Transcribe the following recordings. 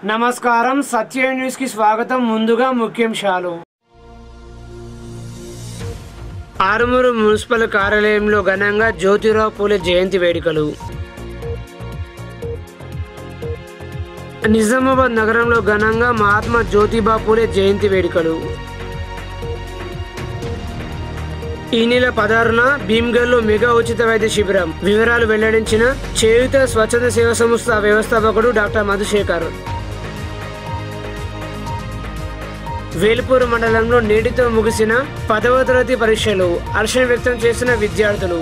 నమస్కారం సత్య న్యూస్ కి స్వాగతం ముందుగా ముఖ్యాంశాలు ఆరుమూరు మున్సిపల్ కార్యాలయంలో ఘనంగా జ్యోతిరావు పూలే జయంతి వేడుకలు నిజామాబాద్ నగరంలో ఘనంగా మహాత్మా జ్యోతిబా పూలే జయంతి వేడుకలు ఈ నెల పదహారున భీమ్గల్లో మెగా ఉచిత వైద్య శిబిరం వివరాలు వెల్లడించిన చేయుత స్వచ్ఛంద సేవా సంస్థ వ్యవస్థాపకుడు డాక్టర్ మధుశేఖర్ వేల్పూర్ మండలంలో నేటితో ముగిసిన పదవ తరగతి పరీక్షలు హర్షం వ్యక్తం చేసిన విద్యార్థులు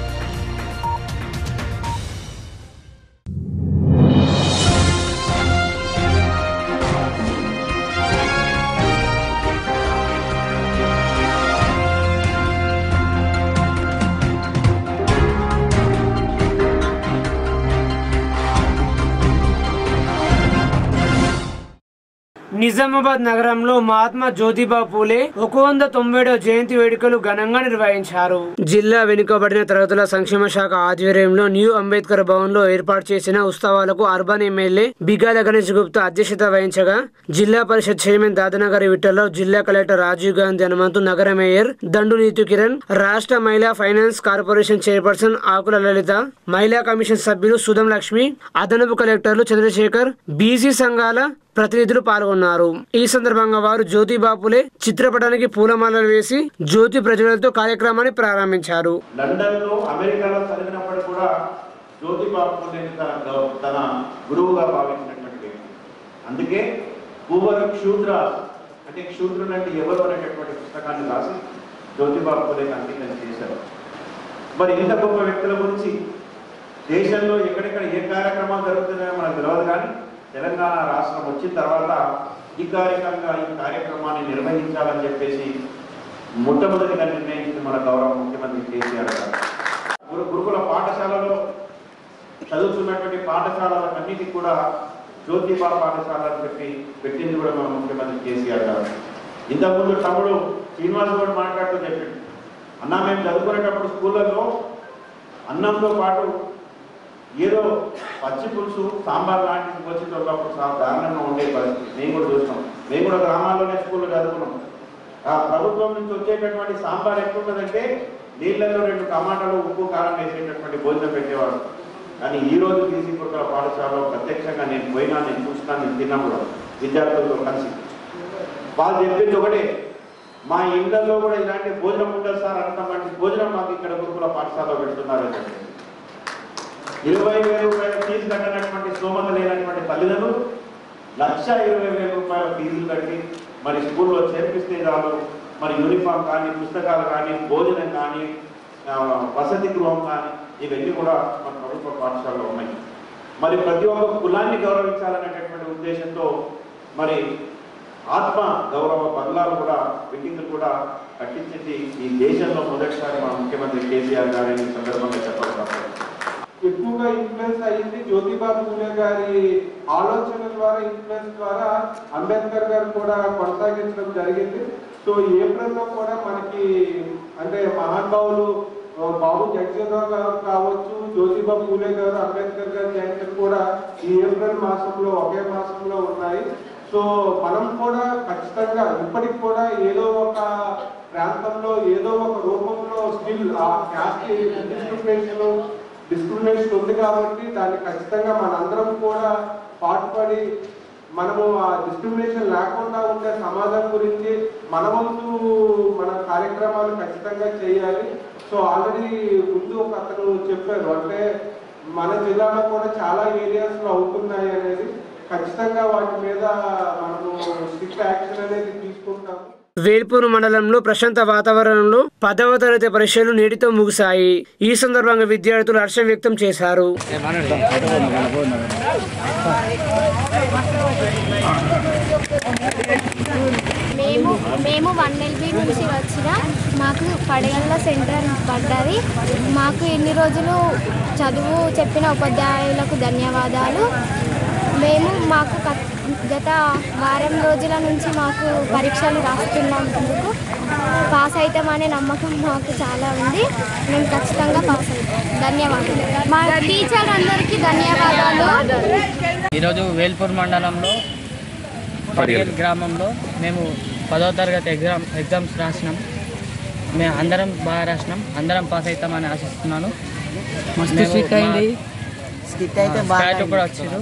నిజామాబాద్ నగరంలో మహాత్మా జ్యోతిబా పూలే ఒక వంద తొంభైడో జయంతి వేడుకలు ఘనంగా నిర్వహించారు జిల్లా వెనుకబడిన తరగతుల సంక్షేమ శాఖ ఆధ్వర్యంలో న్యూ అంబేద్కర్ భవన్ లో ఏర్పాటు చేసిన ఉత్సవాలకు అర్బన్ ఎమ్మెల్యే బిగాల గణేష్ గుప్తా అధ్యక్షత వహించగా జిల్లా పరిషత్ చైర్మన్ దాదనగరి విఠలరావు జిల్లా కలెక్టర్ రాజీవ్ గాంధీ హనుమంతు నగర మేయర్ దండు నీతు కిరణ్ రాష్ట్ర మహిళా finance corporation chairperson Akula Lalitha మహిళా కమిషన్ సభ్యులు సుధం లక్ష్మి అదనపు కలెక్టర్లు చంద్రశేఖర్ బీసీ సంఘాల ప్రతినిధులు పాల్గొన్నారు ఈ సందర్భంగా వారు జ్యోతి బాపులే చిత్రపటానికి పూలమాలలు వేసి జ్యోతి ప్రజలతో కార్యక్రమాన్ని ప్రారంభించారు లండన్లో అమెరికాలో చదివినప్పుడు కూడా జ్యోతిబాబు పూలేని తన గౌ- తన గురువుగా భావించినటువంటి వ్యక్తి అందుకే పూవర క్షూద్ర అంటే క్షూద్రులు అంటే ఎవరు అనేటటువంటి పుస్తకాన్ని రాసి జ్యోతిబాబు పూలేకి అంకితం చేశారు మరి ఇంత గొప్ప వ్యక్తుల గురించి దేశంలో ఎక్కడెక్కడ ఏ కార్యక్రమాలు జరుగుతున్నాయో మనకు తెలియదు కానీ తెలంగాణ రాష్ట్రం వచ్చిన తర్వాత అధికారికంగా ఈ కార్యక్రమాన్ని నిర్వహించాలని చెప్పేసి మొట్టమొదటిగా నిర్ణయించింది మన గౌరవ ముఖ్యమంత్రి కేసీఆర్ గారు గురు గురుకుల పాఠశాలలో చదువుతున్నటువంటి పాఠశాలలన్నిటికీ కూడా జ్యోతిబా పాఠశాల అని చెప్పి పెట్టింది కూడా మన ముఖ్యమంత్రి కేసీఆర్ గారు ఇంతకుముందు తమ్ముడు శ్రీనివాస్ గౌడ్ మాట్లాడుతూ చెప్పిండు అన్నా మేము చదువుకునేటప్పుడు స్కూళ్ళల్లో అన్నంతో పాటు ఏదో పచ్చి పులుసు సాంబార్ లాంటిది వచ్చేటప్పుడు చాలా దారుణంగా ఉండే పరిస్థితి మేము కూడా చూస్తాం మేము కూడా గ్రామాల్లోనే స్కూల్లో చదువుకున్నాం ఆ ప్రభుత్వం నుంచి వచ్చేటటువంటి సాంబార్ ఎట్లుంటుందంటే నీళ్ళల్లో రెండు టమాటాలు ఉప్పు కారం వేసేటటువంటి భోజనం పెట్టేవాడు కానీ ఈ రోజు తీసి కుక్కల పాఠశాలలో ప్రత్యక్షంగా నేను పోయినా నేను చూసినా నేను తిన్నా కూడా విద్యార్థులతో కలిసి వాళ్ళు చెప్పింది ఒకటే మా ఇళ్లలో కూడా ఇలాంటి భోజనం ఉండదు సార్ అంతమంది భోజనం మాకు ఇక్కడ గురుకుల పాఠశాలలో పెడుతున్నారు అని చెప్పి ఇరవై వేల రూపాయల ఫీజు కట్టినటువంటి స్తోమత లేనటువంటి తల్లిదండ్రులు లక్ష ఇరవై వేల రూపాయల ఫీజులు కట్టి మరి స్కూల్లో చేర్పిస్తే చాలు మరి యూనిఫామ్ కానీ పుస్తకాలు కానీ భోజనం కానీ ఆ, వసతి గృహం కానీ ఇవన్నీ కూడా మన ప్రభుత్వ పాఠశాలలో ఉన్నాయి మరి ప్రతి ఒక్క కులాన్ని గౌరవించాలనేటటువంటి ఉద్దేశంతో మరి ఆత్మ గౌరవ బంగ్లాలు కూడా బిల్డింగ్లు కూడా కట్టించింది ఈ దేశంలో మొదటిసారి మన ముఖ్యమంత్రి కేసీఆర్ గారు ఈ సందర్భంగా చెప్పడం తప్పదు. ఎక్కువగా ఇన్ఫ్లుయెన్స్ అయ్యింది జ్యోతిబా పూలే గారి ఆలోచన ద్వారా ఇన్ఫ్లుయెన్స్ ద్వారా అంబేద్కర్ గారు కూడా కొనసాగించడం జరిగింది సో ఏప్రిల్లో కూడా మనకి అంటే మహానుభావులు ఆ, బాబు జగజీవనరావు గారు కావచ్చు జ్యోతిబా పూలే గారు అంబేద్కర్ గారి జయంతి కూడా ఈ ఏప్రిల్ మాసంలో ఒకే మాసంలో ఉన్నాయి సో మనం కూడా ఖచ్చితంగా ఇప్పటికి కూడా ఏదో ఒక ప్రాంతంలో ఏదో ఒక రూపంలో స్టిల్ ఆ క్యాస్ట్ డిస్క్రిమినేషన్ డిస్క్రిమినేషన్ ఉంది కాబట్టి దాన్ని ఖచ్చితంగా మనందరం కూడా పాటుపడి మనము ఆ డిస్క్రిమినేషన్ లేకుండా ఉండే సమాజం గురించి మన వంతు మన కార్యక్రమాలు ఖచ్చితంగా చేయాలి సో ఆల్రెడీ ముందు ఒక అతను చెప్పారు అంటే మన జిల్లాలో కూడా చాలా ఏరియాస్ లో అవుతున్నాయి అనేది ఖచ్చితంగా వాటి మీద మనము స్ట్రిక్ట్ యాక్షన్ అనేది తీసుకుంటాము వేల్పూర్ మండలంలో ప్రశాంత వాతావరణంలో పదవ తరగతి పరీక్షలు నేటితో ముగిశాయి ఈ సందర్భంగా విద్యార్థులు హర్షం వ్యక్తం చేశారు మేము మేము వన్ ఎల్బీ నుంచి వచ్చిన మాకు పడగల్ల సెంటర్ పడ్డది మాకు ఇన్ని రోజులు చదువు చెప్పిన ఉపాధ్యాయులకు ధన్యవాదాలు మేము మాకు గత- గత వారం రోజుల నుంచి మాకు పరీక్షలు రాస్తున్నందుకు పాస్ అవుతామనే నమ్మకం మాకు చాలా ఉంది మేము ఖచ్చితంగా పాస్ అవుతాం ధన్యవాదాలు మా టీచర్ అందరికీ ధన్యవాదాలు ఈరోజు వేల్పూర్ మండలంలో పడిగల్ గ్రామంలో మేము పదో తరగతి ఎగ్జామ్ ఎగ్జామ్స్ రాసినాం మేము అందరం బాగా రాసినాం అందరం పాస్ అవుతామని ఆశిస్తున్నాను మస్తు మేము స్ట్రిక్ట్ అయింది మా- స్ట్రిక్ట్ అయితే బాగా స్కాట్ అయింది. కూడా వచ్చారు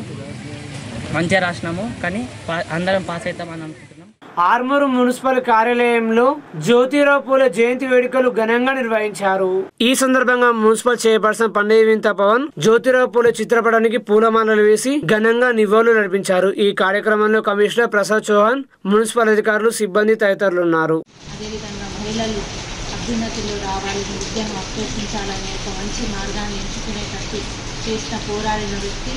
మంచిగా రాసినాము కానీ పా- అందరం పాస్ అవుతామని అనుకుంటున్నాం ఆర్మూరు మున్సిపల్ కార్యాలయంలో జ్యోతిరావు పూలే జయంతి వేడుకలు ఘనంగా నిర్వహించారు ఈ సందర్భంగా మున్సిపల్ చైర్పర్సన్ పండిత వింత పవన్ జ్యోతిరావు పూలే చిత్రపటానికి పూలమాలలు వేసి ఘనంగా నివాళులు నడిపించారు ఈ కార్యక్రమంలో కమిషనర్ ప్రసాద్ చౌహాన్ మున్సిపల్ అధికారులు సిబ్బంది తదితరులు ఉన్నారు అదేవిధంగా మహిళలు అభ్యున్నతిలో రావాలి విద్యను అభ్యసించాలనే ఒక మంచి మార్గాన్ని ఎంచుకునేటట్టు చేసిన పోరాడిన వ్యక్తి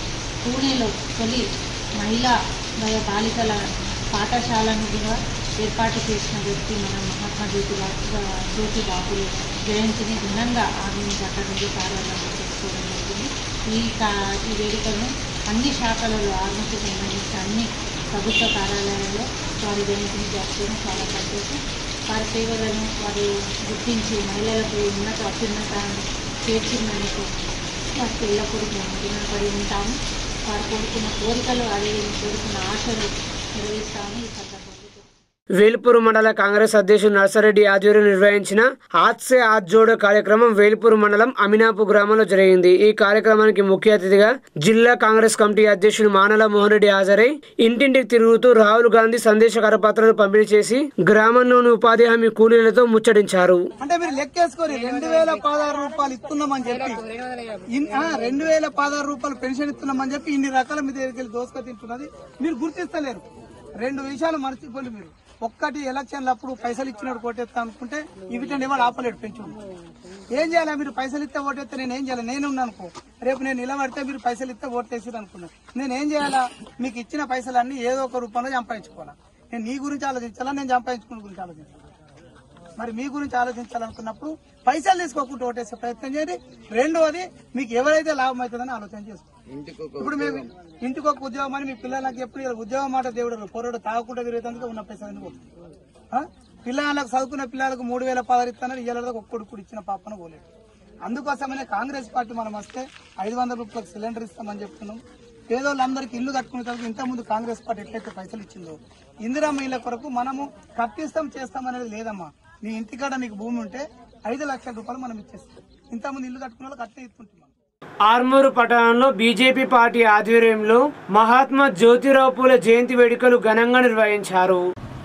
పూణేలో తొలి మహిళా వయ బాలికల పాఠశాలను కూడా ఏర్పాటు చేసిన వ్యక్తి మన మహాత్మా జ్యోతి బా- జ్యోతి బాపులు జయంతిని ఘనంగా ఆమె అక్కడి నుండి కార్యాలయంలో చేసుకోవడం జరిగింది ఈ కా ఈ వేడుకను అన్ని శాఖలలో ఆర్మకు సంబంధించి అన్ని ప్రభుత్వ కార్యాలయాల్లో వారి జయంతిని జరుపుకోవడం చాలా సంతోషం వారి సేవలను వారు గుర్తించి మహిళలకు ఉన్నత అత్యున్నతాన్ని చేర్చిందనుకో వారికి ఎల్లప్పుడూ మేము రుణపడి ఉంటాము వారు కోరుకున్న కోరికలు అదే కోరుకున్న ఆశలు నెరవేర్స్తామని ఈ సందర్భంగా వేల్పూరు మండల కాంగ్రెస్ అధ్యక్షుడు నర్సారెడ్డి ఆధ్వర్యంలో నిర్వహించిన హాత్ సే హాత్ జోడో కార్యక్రమం వేల్పూరు మండలం అమినాపు గ్రామంలో జరిగింది ఈ కార్యక్రమానికి ముఖ్య అతిథిగా జిల్లా కాంగ్రెస్ కమిటీ అధ్యక్షుడు మానల మోహన్ రెడ్డి హాజరై ఇంటింటికి తిరుగుతూ రాహుల్ గాంధీ సందేశ కరపత్రాలు పంపిణీ చేసి గ్రామంలోని ఉపాధి హామీ కూలీలతో ముచ్చటించారు అంటే మీరు లెక్కేసుకోరి రెండు వేల పదహారు రూపాయలు ఇస్తున్నామని చెప్పి ఇన్- ఆ, రెండు వేల పదహారు రూపాయలు పెన్షన్ ఇస్తున్నామని చెప్పి ఇన్ని రకాల మీ దగ్గరికి వెళ్ళి దోసుక తింటున్నది మీరు గుర్తిస్తలేరు రెండు విషయాలు మర్చిపోయి మీరు ఒక్కటి ఎలక్షన్లు అప్పుడు పైసలు ఇచ్చినట్టు కొట్టేస్తా అనుకుంటే ఇవిటండి ఎవరు ఆపలేడు పెంచు ఏం చేయాలి మీరు పైసలు ఇస్తే ఓటేస్తే నేను ఏం చేయాలి నేను ఉన్నాను అనుకో రేపు నేను నిలబడితే మీరు పైసలు ఇస్తే ఓటేసి అనుకున్నాను నేను ఏం చేయాలా మీకు ఇచ్చిన పైసలన్నీ ఏదో ఒక రూపంలో సంపాదించుకోవాలా నేను నీ గురించి ఆలోచించాలా నేను సంపాదించుకున్న గురించి ఆలోచించాలా మరి మీ గురించి ఆలోచించాలనుకున్నప్పుడు పైసలు తీసుకోకుండా ఓటేసే ప్రయత్నం చేయండి రెండోది మీకు ఎవరైతే లాభం అవుతుందని ఆలోచన చేసుకోండి ఇప్పుడు మేము ఇంటికి ఒక ఉద్యోగం అని మీ పిల్లలకి ఎప్పుడు ఇలా ఉద్యోగం మాట దేవుడు పొరడు తాగకుండా తిరుగుతుందుకు ఉన్న పైసలు పోతుంది ఆ? పిల్లలకు చదువుకున్న పిల్లలకు మూడు వేల పదహారు ఇస్తానని ఇయ్యాల ఒక కొడుకు ఇచ్చిన పాపను పోలేదు అందుకోసమనే కాంగ్రెస్ పార్టీ మనం వస్తే ఐదు వందల రూపాయలకు సిలిండర్ ఇస్తామని చెప్తున్నాం పేదోళ్ళందరికీ ఇల్లు కట్టుకునే తరకు ఇంత ముందు కాంగ్రెస్ పార్టీ ఎట్లయితే పైసలు ఇచ్చిందో ఇందిరా మహిళ కొరకు మనము కట్టిస్తాం చేస్తాం అనేది లేదమ్మా నీ ఇంటికాడ నీకు భూమి ఉంటే ఐదు లక్షల రూపాయలు మనం ఇచ్చేస్తాం ఇంత ముందు ఇల్లు కట్టుకున్న వాళ్ళు కట్టే ఇస్తుంటున్నాం ఆర్మూరు పట్టణంలో బీజేపీ పార్టీ ఆధ్వర్యంలో మహాత్మా జ్యోతిరావు పూలే జయంతి వేడుకలు ఘనంగా నిర్వహించారు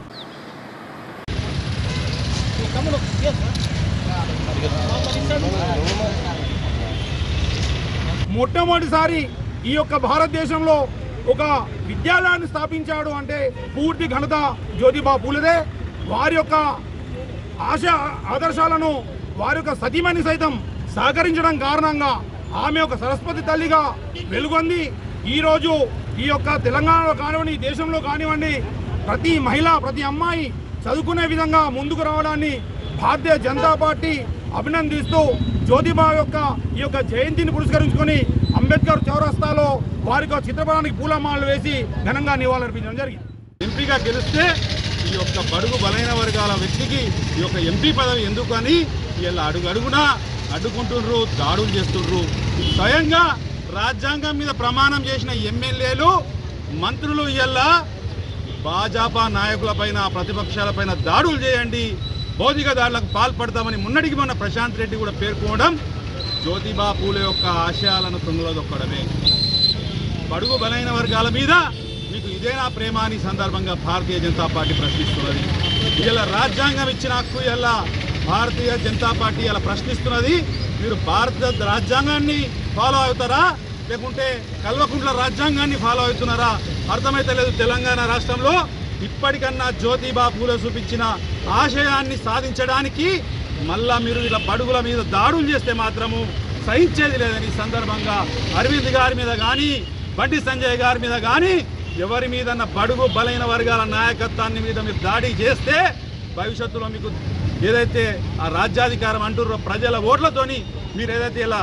మొట్టమొదటిసారి ఈ యొక్క భారతదేశంలో ఒక విద్యాలయాన్ని స్థాపించాడు అంటే పూర్తి ఘనత జ్యోతిబా పూలదే వారి యొక్క ఆశ ఆదర్శాలను వారి యొక్క సతీమణి సైతం సహకరించడం కారణంగా ఆమె ఒక సరస్వతి తల్లిగా వెలుగొంది ఈరోజు ఈ యొక్క తెలంగాణలో కానివ్వండి ఈ దేశంలో కానివ్వండి ప్రతి మహిళ ప్రతి అమ్మాయి చదువుకునే విధంగా ముందుకు రావడాన్ని భారతీయ జనతా పార్టీ అభినందిస్తూ జ్యోతిబా యొక్క ఈ యొక్క జయంతిని పురస్కరించుకొని అంబేద్కర్ చౌరస్తాలో వారి యొక్క చిత్రపటానికి పూలమాలలు వేసి ఘనంగా నివాళులర్పించడం జరిగింది ఎంపీగా గెలిస్తే ఈ యొక్క బడుగు బలైన వర్గాల వ్యక్తికి ఈ యొక్క ఎంపీ పదవి ఎందుకు అని వీళ్ళ అడుగు అడుగునా అడ్డుకుంటుండ్రు దాడులు చేస్తుండ్రు స్వయంగా రాజ్యాంగం మీద ప్రమాణం చేసిన ఎమ్మెల్యేలు మంత్రులు ఇవాళ భాజపా నాయకులపైన ప్రతిపక్షాలపైన దాడులు చేయండి భౌతిక దాడులకు పాల్పడతామని మున్నటికి మొన్న ప్రశాంత్ రెడ్డి కూడా పేర్కోవడం జ్యోతిబా పూలే యొక్క ఆశయాలను తొందరలో దొక్కడమే బడుగు బలైన వర్గాల మీద మీకు ఇదేనా ప్రేమ అని ఈ సందర్భంగా భారతీయ జనతా పార్టీ ప్రశ్నిస్తున్నది ఇలా రాజ్యాంగం ఇచ్చిన హక్కు ఇలా భారతీయ జనతా పార్టీ ఇలా ప్రశ్నిస్తున్నది మీరు భారత రాజ్యాంగాన్ని ఫాలో అవుతారా లేకుంటే కల్వకుంట్ల రాజ్యాంగాన్ని ఫాలో అవుతున్నారా అర్థమైతే లేదు తెలంగాణ రాష్ట్రంలో ఇప్పటికన్నా జ్యోతిబా పూలే చూపించిన ఆశయాన్ని సాధించడానికి మళ్ళా మీరు ఇలా బడుగుల మీద దాడులు చేస్తే మాత్రము సహించేది లేదని ఈ సందర్భంగా అరవింద్ గారి మీద కానీ బండి సంజయ్ గారి మీద కానీ ఎవరి మీదన్న బడుగు బలైన వర్గాల నాయకత్వాన్ని మీద మీరు దాడి చేస్తే భవిష్యత్తులో మీకు ఏదైతే ఆ రాజ్యాధికారం అంటుర్రో ప్రజల ఓట్లతోని మీరు ఏదైతే ఇలా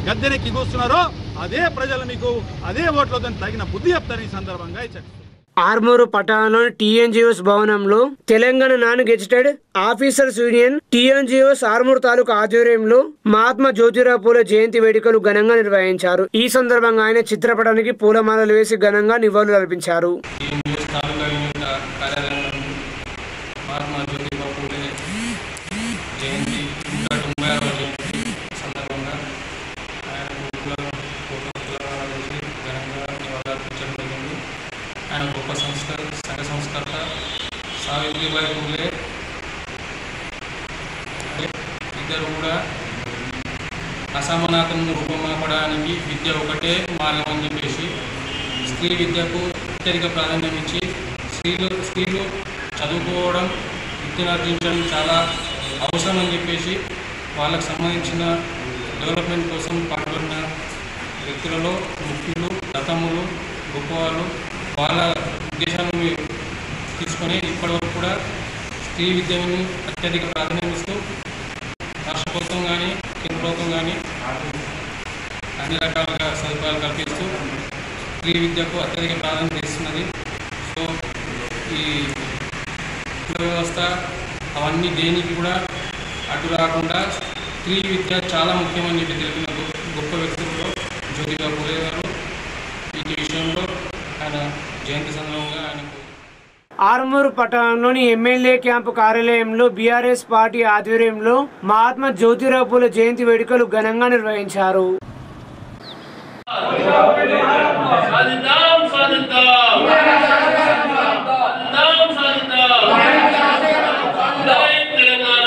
గద్దెనెక్కి కూస్తున్నారో అదే ప్రజలు మీకు అదే ఓట్లతో తగిన బుద్ధి చెప్తారు ఈ సందర్భంగా హెచ్చరిస్తున్నారు ఆర్మూరు పట్టణంలోని టీఎన్జిఓస్ భవనంలో Telangana non gazetted officers union TNGOs Armoor taluka ఆధ్వర్యంలో మహాత్మా జ్యోతిరావు పూలే జయంతి వేడుకలు ఘనంగా నిర్వహించారు ఈ సందర్భంగా ఆయన చిత్రపటానికి పూలమాలలు వేసి ఘనంగా నివాళులు అర్పించారు న్యూస్ తాలూకా యూనిట్ కార్యాలయంలో మహాత్మా జ్యోతిబా పూలే జయంతి నూట తొంభై ఆరవ జయంతి సందర్భంగా ఆయనకు పూల ఫోటో పూలమాల వేసి ఘనంగా నివాళులర్పించడం జరిగింది ఆయన గొప్ప సంస్థ సంఘ సంస్కర్త సావిత్రిబాయి పూలే ఇద్దరు కూడా అసమానతను రూపమాపడానికి విద్య ఒకటే మార్గం అని చెప్పేసి స్త్రీ విద్యకు అత్యధిక ప్రాధాన్యం ఇచ్చి స్త్రీలు స్త్రీలు చదువుకోవడం విద్యనార్జించడం చాలా అవసరం అని చెప్పేసి వాళ్ళకు సంబంధించిన డెవలప్మెంట్ కోసం పాల్గొన్న వ్యక్తులలో ముఖ్యులు గతములు గొప్పవాళ్ళు వాళ్ళ ఉద్దేశాలను తీసుకొని ఇప్పటివరకు కూడా స్త్రీ విద్యను అత్యధిక ప్రాధాన్యం ఇస్తూ రాష్ట్ర ప్రభుత్వం కానీ కేంద్ర ప్రభుత్వం కానీ అన్ని రకాలుగా సదుపాయాలు కల్పిస్తూ స్త్రీ విద్యకు అత్యధిక ప్రాధాన్యత ఇస్తున్నది సో ఈ కుల వ్యవస్థ అవన్నీ దేనికి కూడా అడ్డు రాకుండా స్త్రీ విద్య చాలా ముఖ్యమని చెప్పి తెలిపిన గొప్ప- గొప్ప వ్యక్తుల్లో జ్యోతిబా పూలే గారు ఈ విషయంలో ఆయన జయంతి సందర్భంగా ఆయనకు ఆర్మూరు పట్టణంలోని ఎమ్మెల్యే క్యాంపు కార్యాలయంలో బీఆర్ఎస్ పార్టీ ఆధ్వర్యంలో మహాత్మా జ్యోతిరావు పూలే జయంతి వేడుకలు ఘనంగా నిర్వహించారు సాధిద్దాం సాధిద్దాం సాధిద్దాం సాధిద్దాం జై తెలంగాణ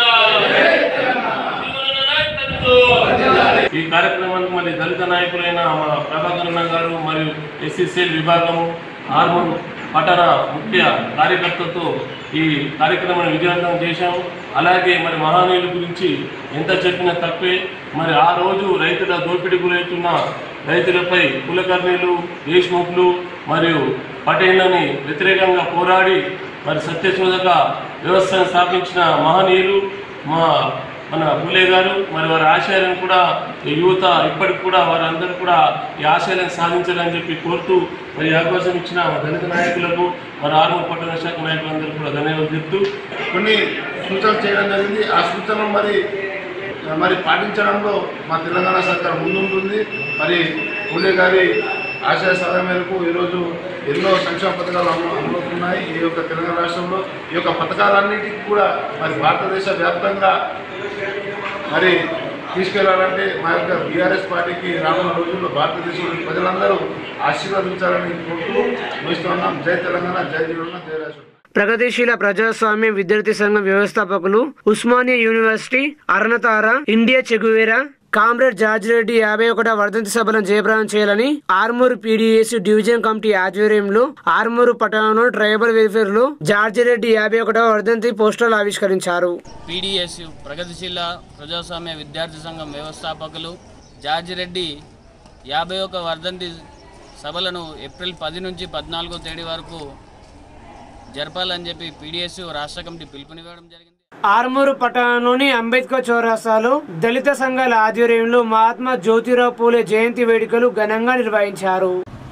ఈ కార్యక్రమానికి మరి దళిత నాయకులైన మన ప్రభాకర్ అన్న గారు మరియు ఎస్సీసీఎల్ విభాగము ఆర్మూర్ పట్టణ ముఖ్య కార్యకర్తలతో ఈ కార్యక్రమాన్ని విజయవంతం చేశాము అలాగే మరి మహానీయుల గురించి ఎంత చెప్పినా తప్పే మరి ఆ రోజు రైతుల దోపిడీ గురవుతున్న రైతులపై కులకర్ణీలు దేశ్ముఖులు మరియు పటేళ్లని వ్యతిరేకంగా పోరాడి మరి సత్యశోధక వ్యవస్థను స్థాపించిన మహనీయులు మా మన పూలే గారు మరి వారి ఆశయాలను కూడా ఈ యువత ఇప్పటికి కూడా వారందరూ కూడా ఈ ఆశయాలను సాధించాలని చెప్పి కోరుతూ మరి ఈ అవకాశం ఇచ్చిన మా దళిత నాయకులకు మరి ఆర్మూర్ పట్టణ శాఖ నాయకులందరూ కూడా ధన్యవాదాలు చెప్తూ కొన్ని సూచనలు చేయడం జరిగింది ఆ సూచనలు మరి మరి పాటించడంలో మా తెలంగాణ సర్కార్ ముందుంటుంది మరి పూలే గారి ఆశయ సాధన మేరకు ఈరోజు ఎన్నో సంక్షేమ పథకాలు అమలు అమలవుతున్నాయి ఈ యొక్క తెలంగాణ రాష్ట్రంలో ఈ యొక్క పథకాలన్నిటికీ కూడా మరి భారతదేశ వ్యాప్తంగా మరి తీసుకెళ్లాలంటే మా యొక్క బీఆర్ఎస్ పార్టీకి రానున్న రోజుల్లో భారతదేశంలోని ప్రజలందరూ ఆశీర్వదించాలని కోరుతూ ముగిస్తున్నాం జై తెలంగాణ జై జీవన జై రాష్ట్రం ప్రగతిశీల ప్రజాస్వామ్య విద్యార్థి సంఘం వ్యవస్థాపకులు ఉస్మానియా యూనివర్సిటీ అరుణతార India Che Guevara comrade George Reddy యాభై ఒకటో వర్ధంతి సభలను జయప్రదం చేయాలని ఆర్మూరు పీడీఎస్ డివిజన్ కమిటీ ఆధ్వర్యంలో ఆర్మూరు పట్టణంలో ట్రైబల్ వెల్ఫేర్ లో జార్జ్ రెడ్డి యాభై ఒకటో వర్ధంతి పోస్టర్లు ఆవిష్కరించారు పీడిఎస్ ప్రగతిశీల ప్రజాస్వామ్య విద్యార్థి సంఘం వ్యవస్థాపకులు జార్జి రెడ్డి యాభై ఒక వర్ధంతి సభలను ఏప్రిల్ పది నుంచి పద్నాలుగో తేదీ వరకు జరపాలని చెప్పి పీడిఎస్ రాష్ట్ర కమిటీ పిలుపునివ్వడం జరిగింది ఆర్మూరు పట్టణంలోని అంబేద్కర్ చౌరస్తాలో దళిత సంఘాల ఆధ్వర్యంలో మహాత్మా జ్యోతిరావు పూలే జయంతి వేడుకలు ఘనంగా నిర్వహించారు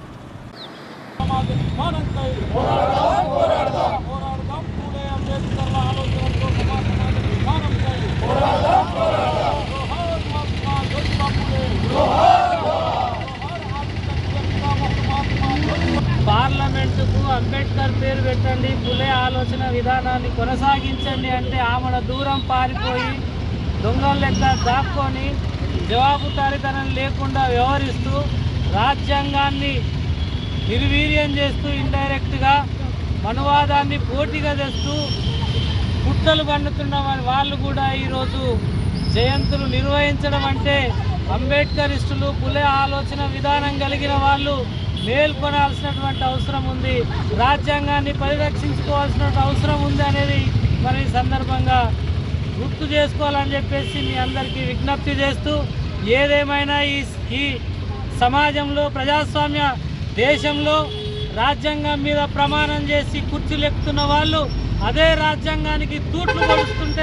పార్లమెంటుకు అంబేద్కర్ పేరు పెట్టండి పులే ఆలోచన విధానాన్ని కొనసాగించండి అంటే ఆమెను దూరం పారిపోయి దొంగల లెక్క దాక్కొని జవాబుదారీతనం లేకుండా వ్యవహరిస్తూ రాజ్యాంగాన్ని నిర్వీర్యం చేస్తూ ఇండైరెక్ట్గా మనువాదాన్ని పోటీగా తెస్తూ పుట్టలు పండుతున్న వారి- వాళ్ళు కూడా ఈరోజు జయంతులు నిర్వహించడం అంటే అంబేద్కరిస్టులు పులే ఆలోచన విధానం కలిగిన వాళ్ళు మేల్కొనాల్సినటువంటి అవసరం ఉంది రాజ్యాంగాన్ని పరిరక్షించుకోవాల్సిన అవసరం ఉంది అనేది మరి ఈ సందర్భంగా గుర్తు చేసుకోవాలని చెప్పేసి మీ అందరికీ విజ్ఞప్తి చేస్తూ ఏదేమైనా ఈ ఈ సమాజంలో ప్రజాస్వామ్య దేశంలో రాజ్యాంగం మీద ప్రమాణం చేసి కుర్చీలు ఎక్కుతున్న వాళ్ళు అదే రాజ్యాంగానికి తూట్లు పొడుస్తుంటే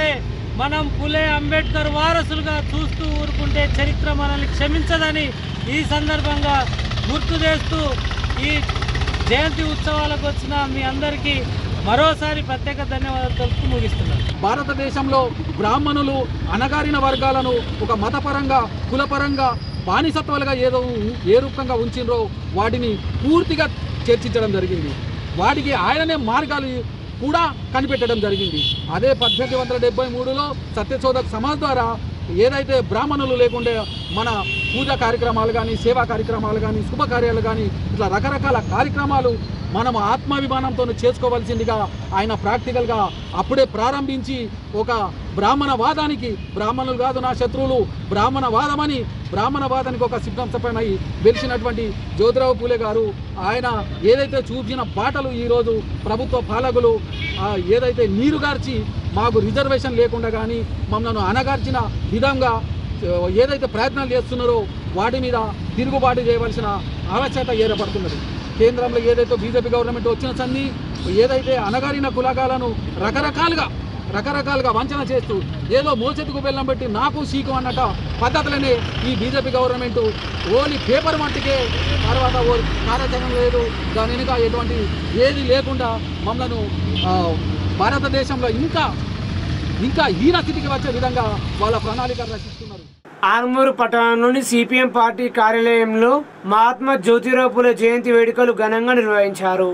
మనం పులే అంబేద్కర్ వారసులుగా చూస్తూ ఊరుకుంటే చరిత్ర మనల్ని క్షమించదని ఈ సందర్భంగా గుర్తు చేస్తూ ఈ జయంతి ఉత్సవాలకు వచ్చిన మీ అందరికీ మరోసారి ప్రత్యేక ధన్యవాదాలు తెలుపుతూ ముగిస్తున్నాను భారతదేశంలో బ్రాహ్మణులు అణగారిన వర్గాలను ఒక మతపరంగా కులపరంగా బానిసత్వాలుగా ఏదో ఏ రూపంగా ఉంచిండ్రో వాటిని పూర్తిగా చర్చించడం జరిగింది వాటికి ఆయననే మార్గాలు కూడా కనిపెట్టడం జరిగింది అదే పద్దెనిమిది వందల డెబ్బై మూడులో సత్యశోధక్ సమాజ్ ద్వారా ఏదైతే బ్రాహ్మణులు లేకుండే మన పూజా కార్యక్రమాలు కానీ సేవా కార్యక్రమాలు కానీ శుభకార్యాలు కానీ ఇట్లా రకరకాల కార్యక్రమాలు మనం ఆత్మాభిమానంతో చేసుకోవాల్సిందిగా ఆయన ప్రాక్టికల్గా అప్పుడే ప్రారంభించి ఒక బ్రాహ్మణవాదానికి బ్రాహ్మణులు కాదు నా శత్రువులు బ్రాహ్మణవాదమని బ్రాహ్మణవాదానికి ఒక సిద్ధాంతపై వెలిసినటువంటి జ్యోతిరావు పూలే గారు ఆయన ఏదైతే చూపించిన బాటలు ఈరోజు ప్రభుత్వ పాలకులు ఆ, ఏదైతే నీరుగార్చి మాకు రిజర్వేషన్ లేకుండా కానీ మమ్మల్ని అనగార్చిన విధంగా ఆ, ఏదైతే ప్రయత్నాలు చేస్తున్నారో వాటి మీద తిరుగుబాటు చేయవలసిన ఆవశ్యకత ఏర్పడుతున్నది కేంద్రంలో ఏదైతే బీజేపీ గవర్నమెంట్ వచ్చిన సంది ఏదైతే అనగారిన కులగాలను రకరకాలుగా రకరకాలుగా వంచన చేస్తూ ఏదో మోసెత్తుకు బెల్లం పెట్టి నాకు సీకు అన్నట పద్ధతులనే ఈ బీజేపీ గవర్నమెంట్ ఓన్లీ పేపర్ మట్టికే తర్వాత ఓ కార్యాచరణ లేదు దాని వెనుక ఎటువంటి ఏది లేకుండా మమ్మల్ని ఆ, భారతదేశంలో ఇంకా ఇంకా హీన స్థితికి వచ్చే విధంగా వాళ్ళ ప్రణాళిక రచిస్తున్నారు ఆర్మూరు పట్టణంలోని సిపిఎం పార్టీ కార్యాలయంలో మహాత్మా జ్యోతిరావు పూలే జయంతి వేడుకలు ఘనంగా నిర్వహించారు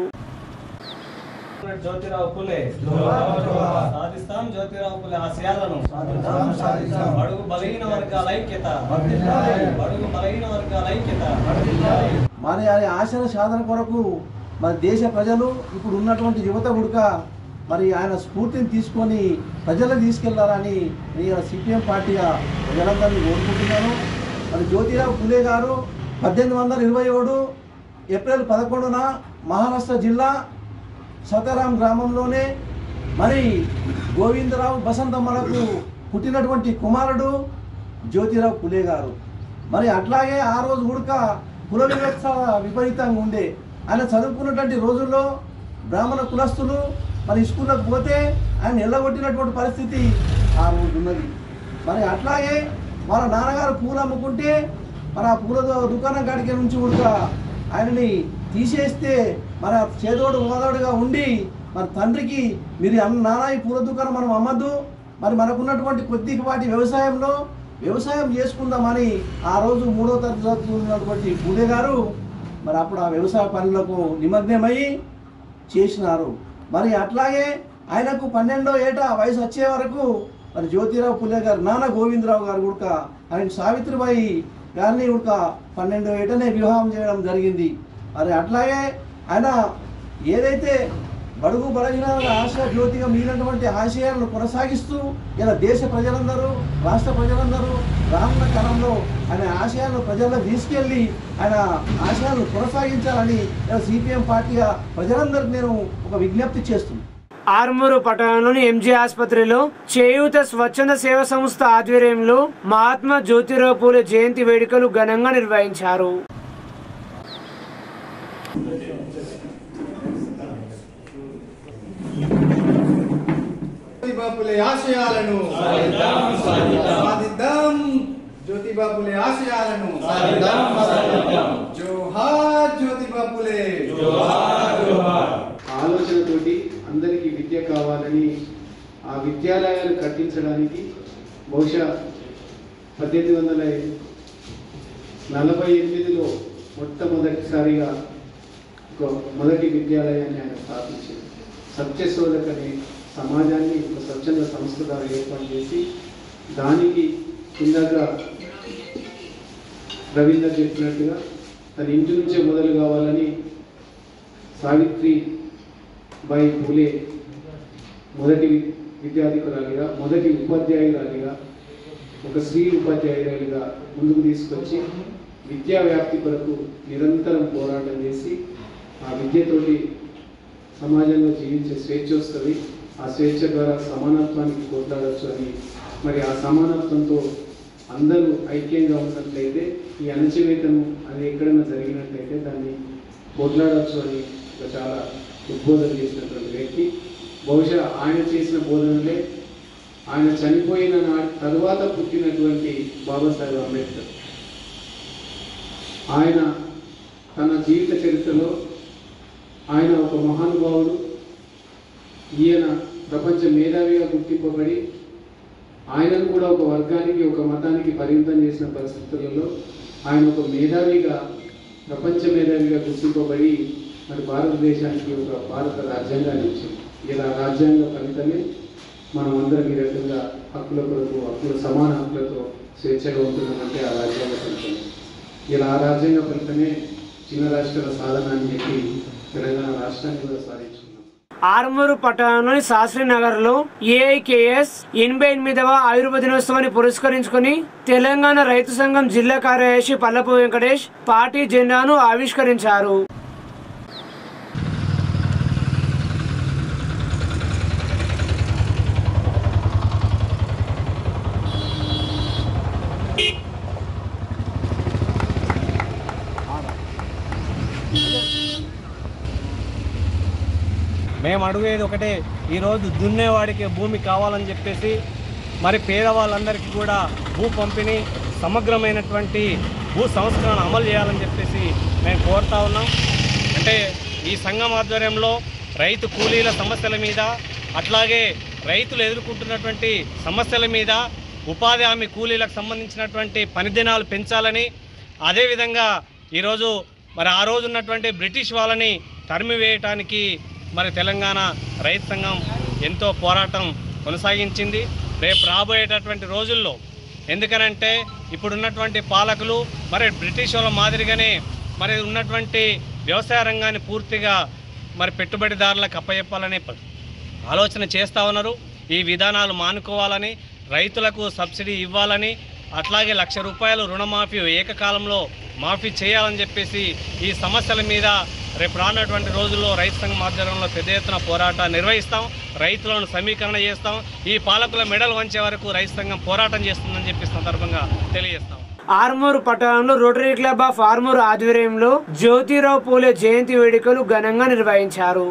జ్యోతిరావు పులే సాధిస్తాం జ్యోతిరావు పులే ఆశయాలను బడుగు బలహీన వర్గాల ఐక్యత బడుగు బలహీన వర్గాల ఐక్యత మరి ఆయన ఆశల సాధన కొరకు మన దేశ ప్రజలు ఇప్పుడు ఉన్నటువంటి యువత ఉడక మరి ఆయన స్ఫూర్తిని తీసుకొని ప్రజలకు తీసుకెళ్లాలని నేను సిపిఎం పార్టీగా ప్రజలందరినీ కోరుకుంటున్నాను మరి జ్యోతిరావు పులే గారు పద్దెనిమిది వందల ఇరవై ఏడు ఏప్రిల్ పదకొండున మహారాష్ట్ర జిల్లా సతారాం గ్రామంలోనే మరి గోవిందరావు బసంతమ్మలకు పుట్టినటువంటి కుమారుడు జ్యోతిరావు పులే గారు మరి అట్లాగే ఆ రోజు ఉడక కుల వివక్ష విపరీతంగా ఉండే ఆయన చదువుకున్నటువంటి రోజుల్లో బ్రాహ్మణ కులస్తులు మరి స్కూళ్ళకు పోతే ఆయన ఎల్లగొట్టినటువంటి పరిస్థితి ఆ రోజు ఉన్నది మరి అట్లాగే వాళ్ళ నాన్నగారు పూలు అమ్ముకుంటే మరి ఆ పూల దు- దుకాణం కాడికి నుంచి ఉడక ఆయనని తీసేస్తే మరి ఆ చేదోడు మోదోడుగా ఉండి మరి తండ్రికి మీరు అన్న నాన్న ఈ పూల దుకాణం మనం అమ్మద్దు మరి మనకున్నటువంటి కొద్దిపాటి వ్యవసాయంలో వ్యవసాయం చేసుకుందామని ఆ రోజు మూడో తరగతి చదువుతున్నటువంటి పూలే గారు మరి అప్పుడు ఆ వ్యవసాయ పనులకు నిమగ్నమై చేసినారు మరి అట్లాగే ఆయనకు పన్నెండో ఏట వయసు వచ్చే వరకు మరి జ్యోతిరావు పులే గారు నాన్న గోవిందరావు గారు కూడా ఆయన సావిత్రిబాయి గారిని కూడా పన్నెండో ఏటనే వివాహం చేయడం జరిగింది మరి అట్లాగే ఆయన ఏదైతే బడుగు బలహీన ఆశ జ్యోతిగా మిగిలినటువంటి ఆశయాలను కొనసాగిస్తూ ఇలా దేశ ప్రజలందరూ రాష్ట్ర ప్రజలందరూ రానున్న కాలంలో ఆయన ఆశయాలను ప్రజల్లో తీసుకెళ్ళి ఆయన ఆశయాలను కొనసాగించాలని ఇలా సిపిఎం పార్టీగా ప్రజలందరికీ నేను ఒక విజ్ఞప్తి చేస్తున్నాను ఆర్మూరు పట్టణంలోని ఎంజీ ఆసుపత్రిలో చేయూత స్వచ్ఛంద సేవ సంస్థ ఆధ్వర్యంలో మహాత్మా జ్యోతిరావు పూలే జయంతి వేడుకలు ఘనంగా నిర్వహించారు జ్యోతిబాపులే ఆశయాలను సాధిద్దాం జ్యోతిబాపులే ఆశయాలను జోహార్ జ్యోతిబాపులే ఆలోచనతోటి అందరికీ విద్య కావాలని ఆ విద్యాలయాలు కట్టించడానికి బహుశా పద్దెనిమిది వందల నలభై ఎనిమిదిలో మొట్టమొదటిసారిగా ఒక మొదటి విద్యాలయాన్ని ఆయన స్థాపించారు సత్యశోధక్ అనే సమాజాన్ని ఒక స్వచ్ఛంద సంస్థ ద్వారా ఏర్పాటు చేసి దానికి ఇందాక రవీంద్ర చెప్పినట్టుగా తన ఇంటి నుంచే మొదలు కావాలని సావిత్రి బాయి పూలే మొదటి విద్యాధికురాలిగా మొదటి ఉపాధ్యాయురాలిగా ఒక స్త్రీ ఉపాధ్యాయురాలిగా ముందుకు తీసుకొచ్చి విద్యా వ్యాప్తి కొరకు నిరంతరం పోరాటం చేసి ఆ విద్యతోటి సమాజంలో జీవించే స్వేచ్ఛ వస్తుంది ఆ స్వేచ్ఛ ద్వారా సమానత్వానికి పోట్లాడచ్చు అని మరి ఆ సమానత్వంతో అందరూ ఐక్యంగా ఉన్నట్లయితే ఈ అణచివేతను అది ఎక్కడైనా జరిగినట్లయితే దాన్ని పోట్లాడచ్చు అని ఒక చాలా ఉద్బోధన చేసినటువంటి వ్యక్తి బహుశా ఆయన చేసిన బోధనలే ఆయన చనిపోయిన నాటి తరువాత పుట్టినటువంటి బాబాసాహెబ్ అంబేద్కర్ ఆయన తన జీవిత చరిత్రలో ఆయన ఒక మహానుభావుడు ఈయన ప్రపంచ మేధావిగా గుర్తింపబడి ఆయనను కూడా ఒక వర్గానికి ఒక మతానికి పరిమితం చేసిన పరిస్థితులలో ఆయన ఒక మేధావిగా ప్రపంచ మేధావిగా గుర్తింపబడి మరి భారతదేశానికి ఒక భారత రాజ్యాంగాన్ని ఇచ్చింది ఇలా రాజ్యాంగ ఫలితమే మనం అందరం ఈ రకంగా హక్కుల కొరకు హక్కుల సమాన హక్కులతో స్వేచ్ఛగా ఉంటున్నామంటే ఆ రాజ్యాంగ ఫలితమే ఇలా ఆ రాజ్యాంగ ఫలితమే చిన్న రాష్ట్రాల సాధన అని చెప్పి తెలంగాణ రాష్ట్రాన్ని కూడా సాధించుకున్నాం ఆర్మూరు పట్టణంలోని శాస్త్రి నగర్ లో ఏఐకేఎస్ ఎనభై ఎనిమిదవ ఆయుర్వేద దినోత్సవాన్ని పురస్కరించుకుని తెలంగాణ రైతు సంఘం జిల్లా కార్యదర్శి పల్లపు వెంకటేష్ పార్టీ జెండాను ఆవిష్కరించారు మేము అడుగేది ఒకటే ఈరోజు దున్నేవాడికి భూమి కావాలని చెప్పేసి మరి పేదవాళ్ళందరికీ కూడా భూ పంపిణీ సమగ్రమైనటువంటి భూ సంస్కరణ అమలు చేయాలని చెప్పేసి మేము కోరుతా ఉన్నాం అంటే ఈ సంఘం ఆధ్వర్యంలో రైతు కూలీల సమస్యల మీద అట్లాగే రైతులు ఎదుర్కొంటున్నటువంటి సమస్యల మీద ఉపాధి హామీ కూలీలకు సంబంధించినటువంటి పని దినాలు పెంచాలని అదేవిధంగా ఈరోజు మరి ఆ రోజు ఉన్నటువంటి బ్రిటిష్ వాళ్ళని తరిమివేయటానికి మరి తెలంగాణ రైతు సంఘం ఎంతో పోరాటం కొనసాగించింది రేపు రాబోయేటటువంటి రోజుల్లో ఎందుకనంటే ఇప్పుడున్నటువంటి పాలకులు మరి బ్రిటిష్ వాళ్ళ మాదిరిగానే మరి ఉన్నటువంటి వ్యవసాయ రంగాన్ని పూర్తిగా మరి పెట్టుబడిదారులకు అప్పచెప్పాలనే ప- ఆలోచన చేస్తూ ఉన్నారు ఈ విధానాలు మానుకోవాలని రైతులకు సబ్సిడీ ఇవ్వాలని అట్లాగే లక్ష రూపాయలు రుణమాఫీ ఏకకాలంలో మాఫీ చేయాలని చెప్పేసి ఈ సమస్యల మీద రేపు రానటువంటి రోజుల్లో రైతు సంఘం ఆధ్వర్యంలో పెద్ద ఎత్తున పోరాటం నిర్వహిస్తాం రైతులను సమీకరణ చేస్తాం ఈ పాలకుల మెడలు వంచే వరకు రైతు సంఘం పోరాటం చేస్తుందని చెప్పి సందర్భంగా తెలియజేస్తాం ఆర్మూరు పట్టణంలో రోటరీ క్లబ్ ఆఫ్ ఆర్మూరు ఆధ్వర్యంలో జ్యోతిరావు పూలే జయంతి వేడుకలు ఘనంగా నిర్వహించారు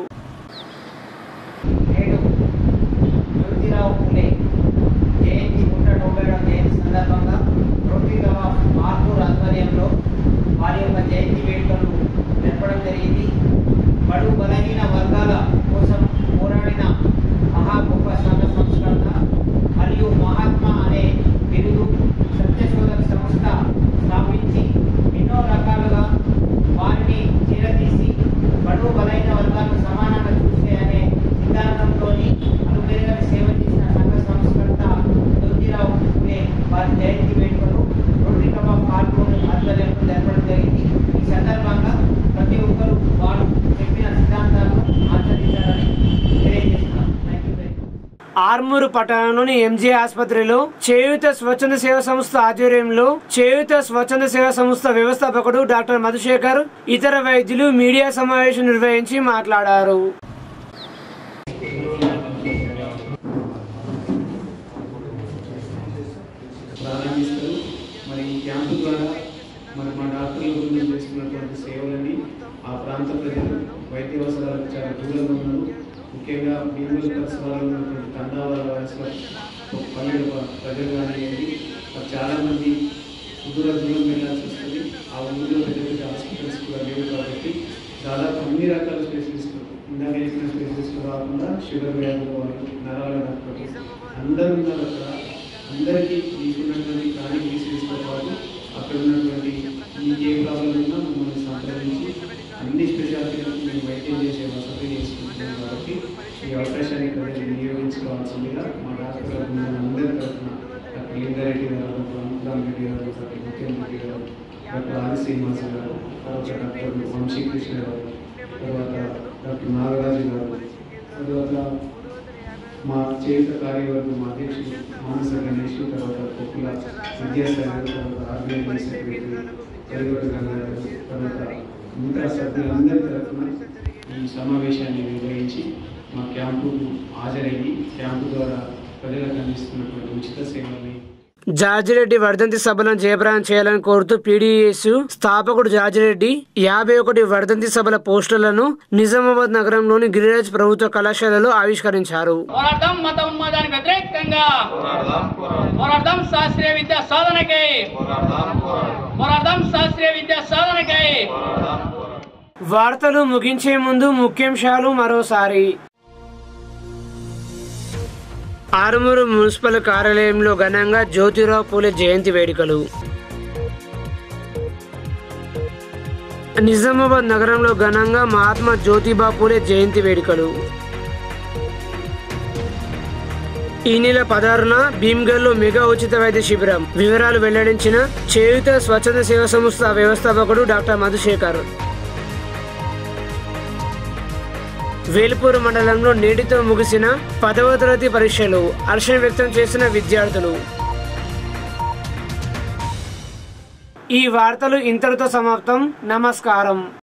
జ్యోతిరావు పూలే జయంతి నూట తొంభై జయంతి సందర్భంగా రోటరీ క్లబ్ ఆఫ్ ఆర్మూర్ ఆధ్వర్యంలో వారి యొక్క జయంతి వేడుకలు జరపడం జరిగింది బడు బలహీన వర్గాల కోసం పోరాడిన మహా గొప్ప సంఘ సంస్కర్త మరియు మహాత్మా అనే బిరుదు సత్యశోధక సంస్థ స్థాపించి ఎన్నో రకాలుగా వారిని చేరదీసి బడు బలైన వర్గాలను సమానంగా చూసే అనే సిద్ధాంతంతో అనుపెరగని సేవ చేసిన సంఘ సంస్కర్త జ్యోతిరావు పూలే వారి జయంతి వేడుకలు రోటరీ క్లబ్ ఆఫ్ ఆర్మూర్ ఆధ్వర్యంలో జరపడం జరిగింది ఈ సందర్భంగా ప్రతి ఒక్కరూ వారు చెప్పిన సిద్ధాంతాలను ఆచరించాలని తెలియజేస్తున్నాను thank you very much Armoor పట్టణంలోని ఎంజే ఆసుపత్రిలో చేయూత స్వచ్ఛంద సేవ సంస్థ ఆధ్వర్యంలో చేయూత స్వచ్ఛంద సేవ సంస్థ వ్యవస్థాపకుడు డాక్టర్ మధుశేఖర్ ఇతర వైద్యులు మీడియా సమావేశం నిర్వహించి మాట్లాడారు ప్రారంభిస్తారు మరి ఈ క్యాంపు ద్వారా మరి మా డాక్టర్ల బృందం చేస్తున్నటువంటి సేవలని ఆ ప్రాంత ప్రజలు వైద్య అవసరాలకు చాలా దూరంగా ఉన్నారు ముఖ్యంగా భీముల పరిసరాల్లో ఉన్నటువంటి తండావాల వయసులో పల్లెల ప- ప్రజలు కానివ్వండి మరి చాలామంది సుదూర దూరం వెళ్ళాల్సి వస్తుంది ఆ ఊళ్ళో పెద్ద పెద్ద హాస్పిటల్స్ కూడా లేవు కాబట్టి దాదాపు అన్ని రకాల స్పెషలిస్టులు ఇందాక చెప్పిన స్పెషలిస్టులు కాకుండా షుగర్ వ్యాధుల వాళ్ళు నరాల డాక్టర్లు అందరూ ఉన్నారు అక్కడ అందరికీ తీసుకున్నటువంటి క్రానిక్ డిసీజ్తో పాటు అక్కడ ఉన్నటువంటి మీకు ఏ ప్రాబ్లం ఉన్నా మమ్మల్ని సంప్రదించి అన్ని స్పెషాలిటీలకు మేము వైద్యం చేసే వసతి చేసుకుంటున్నాం కాబట్టి ఈ అవకాశాన్ని ప్రజలు వినియోగించుకోవాల్సిందిగా మా డాక్టర్ బృందం అందరి తరఫున డాక్టర్ లింగారెడ్డి గారు డాక్టర్ అనురామ్ రెడ్డి గారు డాక్టర్ ముఖ్యమంత్రి గారు డాక్టర్ ఆది శ్రీనివాస గారు తర్వాత డాక్టర్ వంశీకృష్ణ గారు తర్వాత డాక్టర్ నాగరాజు గారు తర్వాత మా చేత కార్యవర్గం అధ్యక్షుడు మానస గణేష్ తర్వాత కొప్పుల విద్యాసాగర్ తర్వాత ఆర్గనైజింగ్ సెక్రటరీ కలిగొట్ట గంగాధర్ తర్వాత మిగతా సభ్యులందరి తరఫున ఈ సమావేశాన్ని నిర్వహించి మా క్యాంపుకు హాజరయ్యి క్యాంపు ద్వారా ప్రజలకు అందిస్తున్నటువంటి ఉచిత సేవల్ని జార్జిరెడ్డి వర్ధంతి సభలను జయప్రదం చేయాలని కోరుతూ పీడీఎస్ స్థాపకుడు జార్జిరెడ్డి యాభై ఒకటి వర్ధంతి సభల పోస్టర్లను నిజామాబాద్ నగరంలోని గిరిరాజ్ ప్రభుత్వ కళాశాలలో ఆవిష్కరించారు పోరాడదాం మత ఉన్మాదానికి వ్యతిరేకంగా పోరాడదాం శాస్త్రీయ విద్యా సాధనకై పోరాడదాం శాస్త్రీయ విద్యా సాధనకై వార్తలు ముగించే ముందు ముఖ్యాంశాలు మరోసారి ఆరుమూరు మున్సిపల్ కార్యాలయంలో ఘనంగా జ్యోతిరావు పూలే జయంతి వేడుకలు నిజామాబాద్ నగరంలో ఘనంగా మహాత్మా జ్యోతిబా పూలే జయంతి వేడుకలు ఈ నెల పదహారున భీమ్గల్లో మెగా ఉచిత వైద్య శిబిరం వివరాలు వెల్లడించిన చేయుత స్వచ్ఛంద సేవా సంస్థ వ్యవస్థాపకుడు డాక్టర్ మధుశేఖర్ వేల్పూర్ మండలంలో నేటితో ముగిసిన పదవ తరగతి పరీక్షలు హర్షం వ్యక్తం చేసిన విద్యార్థులు ఈ వార్తలు ఇంతటితో సమాప్తం నమస్కారం